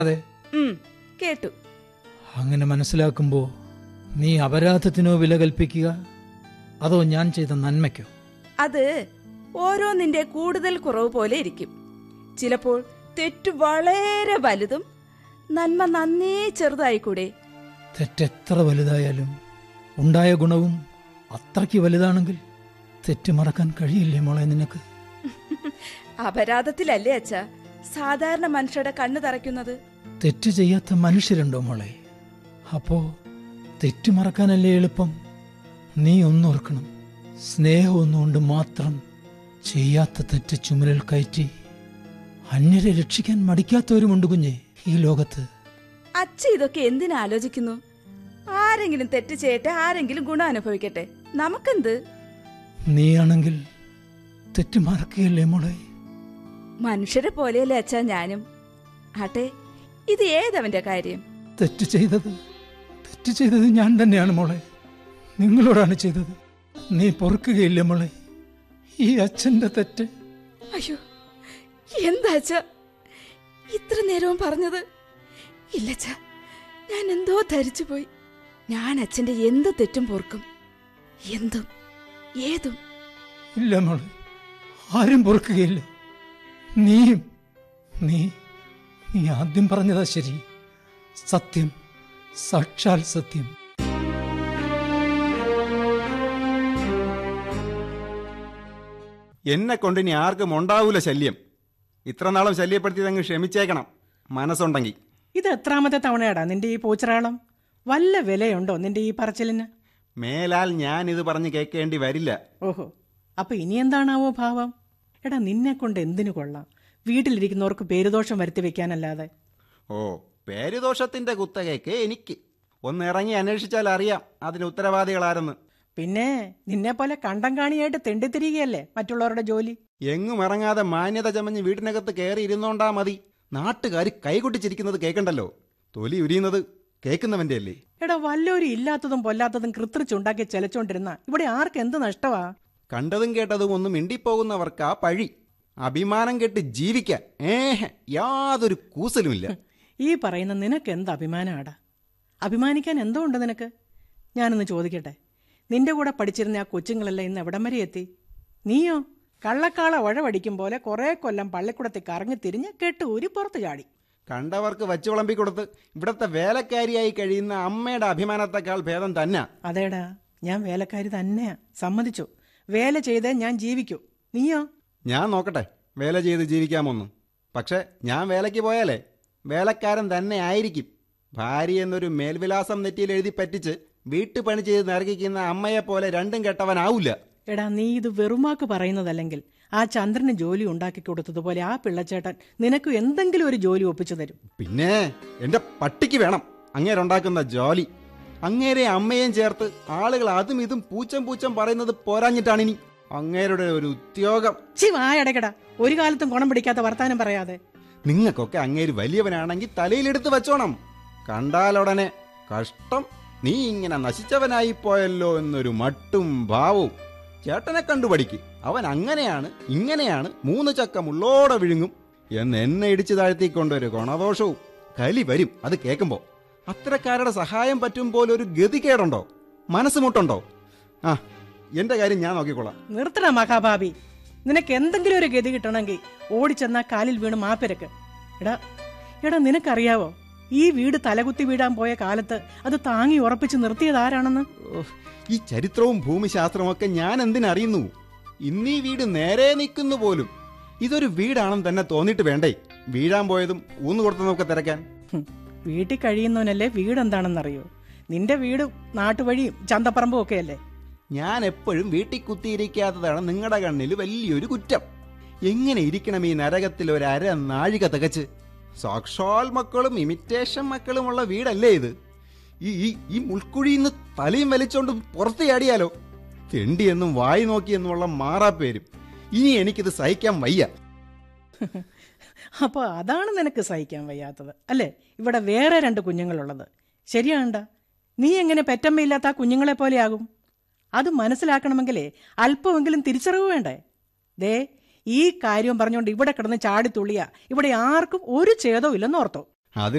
അതെ ഉം, കേട്ടു അങ്ങനെ മനസ്സിലാക്കുമ്പോൾ നീ അപരാധത്തിനോ വില കൽപ്പിക്കുക അതോ ഞാൻ ചെയ്ത നന്മയ്ക്കോ അത് ഓരോന്നിന്റെ കൂടുതൽ കുറവ് പോലെ ഇരിക്കും ചിലപ്പോൾ തെറ്റ് വളരെ വലുതും നന്മ നന്നേ ചെറുതായിക്കൂടെ തെറ്റെത്ര വലുതായാലും ഉണ്ടായ ഗുണവും അത്രയ്ക്ക് വലുതാണെങ്കിൽ തെറ്റ് മറക്കാൻ കഴിയില്ലേ മോളെ നിനക്ക് അപരാധത്തിലല്ലേ അച്ഛ സാധാരണ മനുഷ്യരുടെ കണ്ണു തറയ്ക്കുന്നത് തെറ്റ് ചെയ്യാത്ത മനുഷ്യരുണ്ടോ മോളെ അപ്പോ തെറ്റ് മറക്കാനല്ലേ എളുപ്പം നീ ഒന്നോർക്കണം സ്നേഹം ഒന്നുകൊണ്ട് മാത്രം ചെയ്യാത്ത തെറ്റ് ചുമലിൽ കയറ്റി അന്യരെ രക്ഷിക്കാൻ മടിക്കാത്തവരുമുണ്ട് കുഞ്ഞെ ഈ ലോകത്ത് അച്ഛ ഇതൊക്കെ എന്തിനാലോചിക്കുന്നു ആരെങ്കിലും തെറ്റ് ചെയ്യട്ടെ ആരെങ്കിലും ഗുണം അനുഭവിക്കട്ടെ നമുക്കെന്ത് നീയാണെങ്കിൽ തെറ്റ് മറക്കുകയല്ലേ മോളെ മനുഷ്യരെ പോലെയല്ലേ അച്ഛാ ഞാനും ആട്ടെ ഇത് ഏതവന്റെ കാര്യം തെറ്റ് ചെയ്തത് തെറ്റ് ചെയ്തത് ഞാൻ തന്നെയാണ് മോളെ നിങ്ങളോടാണ് ചെയ്തത് നീ പൊറുക്കുകയില്ല മോളെ ഈ അച്ഛന്റെ തെറ്റ് അയ്യോ എന്താ അച്ഛ ഇത്ര നേരവും പറഞ്ഞത് ഇല്ലച്ച ഞാൻ എന്തോ ധരിച്ചു പോയി ഞാൻ അച്ഛന്റെ എന്ത് തെറ്റും പൊറുക്കും എന്തും ഏതും ഇല്ല മോളെ ആരും പൊറുക്കുകയില്ല നീയും നീ നീ ആദ്യം പറഞ്ഞതാ ശരി സത്യം സാക്ഷാൽ സത്യം എന്നെ കൊണ്ട് ഇനി ആർക്കും ഉണ്ടാവൂല ശല്യം ഇത്ര നാളും ശല്യപ്പെടുത്തിയത് അങ്ങ് ക്ഷമിച്ചേക്കണം മനസ്സുണ്ടെങ്കിൽ ഇത് എത്രാമത്തെ തവണയാടാ നിന്റെ ഈ പൂച്ചറാളം വല്ല വിലയുണ്ടോ നിന്റെ ഈ പറച്ചിലിന് മേലാൽ ഞാൻ ഇത് പറഞ്ഞ് കേൾക്കേണ്ടി വരില്ല ഓഹോ അപ്പൊ ഇനി എന്താണാവോ ഭാവം എടാ നിന്നെ കൊണ്ട് എന്തിനു കൊള്ളാം വീട്ടിലിരിക്കുന്നവർക്ക് പേരുദോഷം വരുത്തി വെക്കാനല്ലാതെ ഓ പേരുദോഷത്തിന്റെ കുത്തകയ്ക്ക് എനിക്ക് ഒന്ന് ഇറങ്ങി അന്വേഷിച്ചാൽ അറിയാം അതിന് ഉത്തരവാദികളാരെന്ന് പിന്നെ നിന്നെ പോലെ കണ്ടം കാണിയായിട്ട് തെണ്ടിത്തിരികയല്ലേ മറ്റുള്ളവരുടെ ജോലി എങ്ങും ഇറങ്ങാതെ മാന്യത ചമഞ്ഞ് വീട്ടിനകത്ത് കയറി ഇരുന്നോണ്ടാ മതി നാട്ടുകാർ കൈകൊട്ടിച്ചിരിക്കുന്നത് കേൾക്കണ്ടല്ലോ തൊലി ഉരിയുന്നത് കേൾക്കുന്നവന്റെ അല്ലേ എടാ വല്ലവരും ഇല്ലാത്തതും പൊല്ലാത്തതും കൃത്രിച്ചുണ്ടാക്കി ചെലച്ചോണ്ടിരുന്ന ഇവിടെ ആർക്ക് എന്ത് നഷ്ടമാ കണ്ടതും കേട്ടതും ഒന്നും മിണ്ടിപ്പോകുന്നവർക്ക് ആ പഴി അഭിമാനം കെട്ട് ജീവിക്കാൻ ഏഹ് യാതൊരു കൂസലുമില്ല ഈ പറയുന്ന നിനക്ക് എന്ത് അഭിമാനമാടാ അഭിമാനിക്കാൻ എന്തോ ഉണ്ട് നിനക്ക് ഞാനൊന്ന് ചോദിക്കട്ടെ നിന്റെ കൂടെ പഠിച്ചിരുന്ന ആ കൊച്ചുങ്ങളെല്ലാം ഇന്ന് എവിടം വരെ എത്തി നീയോ കള്ളക്കാള ഉഴവടിക്കും പോലെ കുറേ കൊല്ലം പള്ളിക്കൂടത്തിൽ കറങ്ങി തിരിഞ്ഞ് കെട്ട് ഊരി പുറത്ത് ചാടി കണ്ടവർക്ക് വച്ചു വിളമ്പി കൊടുത്ത് ഇവിടത്തെ വേലക്കാരിയായി കഴിയുന്ന അമ്മയുടെ അഭിമാനത്തെക്കാൾ ഭേദം തന്നെ അതേടാ ഞാൻ വേലക്കാരി തന്നെയാ സമ്മതിച്ചു വേല ചെയ്തേ ഞാൻ ജീവിക്കൂ നീയോ ഞാൻ നോക്കട്ടെ വേല ചെയ്ത് ജീവിക്കാമൊന്നും പക്ഷെ ഞാൻ വേലയ്ക്ക് പോയാലേ വേലക്കാരൻ തന്നെ ആയിരിക്കും ഭാര്യ എന്നൊരു മേൽവിലാസം നെറ്റിയിൽ എഴുതി പറ്റിച്ച് വീട്ടുപണി ചെയ്ത് നരകിക്കുന്ന അമ്മയെ പോലെ രണ്ടും കെട്ടവനാവില്ല എടാ നീ ഇത് വെറുമാക്ക് പറയുന്നതല്ലെങ്കിൽ ആ ചന്ദ്രന് ജോലി ഉണ്ടാക്കി കൊടുത്തതുപോലെ ആ പിള്ളച്ചേട്ടൻ നിനക്ക് എന്തെങ്കിലും ഒരു ജോലി ഒപ്പിച്ചു തരും പിന്നെ എന്റെ പട്ടിക്ക് വേണം അങ്ങേരുണ്ടാക്കുന്ന ജോലി അങ്ങേരെ അമ്മയും ചേർത്ത് ആളുകൾ അതും ഇതും പൂച്ചം പൂച്ചം പറയുന്നത് പോരാഞ്ഞിട്ടാണിനി അങ്ങേരുടെ ഒരു ഉദ്യോഗം ചി വായടക്കടാ ഒരു കാലത്തും ഗുണം പിടിക്കാത്ത വർത്താനം പറയാതെ നിങ്ങൾക്കൊക്കെ അങ്ങേര് വലിയവനാണെങ്കിൽ തലയിലെടുത്ത് വെച്ചോണം കണ്ടാലുടനെ കഷ്ടം നീ ഇങ്ങനെ നശിച്ചവനായി പോയല്ലോ എന്നൊരു മട്ടും ഭാവവും ചേട്ടനെ കണ്ടുപടിക്ക് അവൻ അങ്ങനെയാണ് ഇങ്ങനെയാണ് മൂന്ന് ചക്ക മുള്ളോടെ വിഴുങ്ങും എന്ന് എന്നെ ഇടിച്ചു താഴ്ത്തിക്കൊണ്ടൊരു ഗുണദോഷവും കലി വരും അത് കേൾക്കുമ്പോ അത്തരക്കാരുടെ സഹായം പറ്റും പോലെ ഒരു ഗതികേടുണ്ടോ മനസ്സുമുട്ടുണ്ടോ ആ എന്റെ കാര്യം ഞാൻ നോക്കിക്കോളാം നിർത്തണ മഹാഭാവി നിനക്ക് എന്തെങ്കിലും ഒരു ഗതി കിട്ടണമെങ്കിൽ ഓടിച്ചെന്നാ കാലിൽ വീണ് മാപ്പിരക്ക് എടാ എടാ നിനക്കറിയാവോ ഈ വീട് തലകുത്തി വീഴാൻ പോയ കാലത്ത് അത് താങ്ങി ഉറപ്പിച്ച് നിർത്തിയത് ആരാണെന്ന് ഓഹ്, ഈ ചരിത്രവും ഭൂമിശാസ്ത്രവും ഒക്കെ ഞാൻ എന്തിനറിയുന്നു ഇന്നീ വീട് നേരെ നിൽക്കുന്നു പോലും ഇതൊരു വീടാണെന്ന് തന്നെ തോന്നിയിട്ട് വേണ്ടേ വീഴാൻ പോയതും ഊന്നു കൊടുത്തതൊക്കെ തിരക്കാൻ ഹും, വീട്ടിൽ കഴിയുന്നവനല്ലേ വീട് എന്താണെന്നറിയോ നിന്റെ വീട് നാട്ടുവഴിയും ചന്തപ്പറമ്പും ഒക്കെ അല്ലേ ഞാൻ എപ്പോഴും വീട്ടിൽ കുത്തിയിരിക്കാത്തതാണ് നിങ്ങളുടെ കണ്ണിൽ വലിയൊരു കുറ്റം എങ്ങനെ ഇരിക്കണം ഈ നരകത്തിൽ ഒരു അര നാഴിക തികച്ച് സാക്ഷാൽ മക്കളും ഇമിറ്റേഷൻ മക്കളുമുള്ള വീടല്ലേ ഇത് ഈ ഈ ഈ മുൾക്കുഴിയിൽ നിന്ന് തലയും വലിച്ചോണ്ട് പുറത്ത് ചാടിയാലോ തെണ്ടിയെന്നും വായി നോക്കിയെന്നുമുള്ള മാറാപ്പേരും ഇനി എനിക്കിത് സഹിക്കാൻ വയ്യ അപ്പോൾ അതാണ് നിനക്ക് സഹിക്കാൻ വയ്യാത്തത് അല്ലേ ഇവിടെ വേറെ രണ്ട് കുഞ്ഞുങ്ങളുള്ളത് ശരിയാണ്ട നീ എങ്ങനെ പെറ്റമ്മയില്ലാത്ത ആ കുഞ്ഞുങ്ങളെ പോലെയാകും അത് മനസ്സിലാക്കണമെങ്കിലേ അല്പമെങ്കിലും തിരിച്ചറിവ് വേണ്ടേ ദേ ഈ കാര്യം പറഞ്ഞുകൊണ്ട് ഇവിടെ കിടന്ന് ചാടിത്തുള്ളിയ ഇവിടെ ആർക്കും ഒരു ഛേദവും ഇല്ലെന്ന് ഓർത്തോ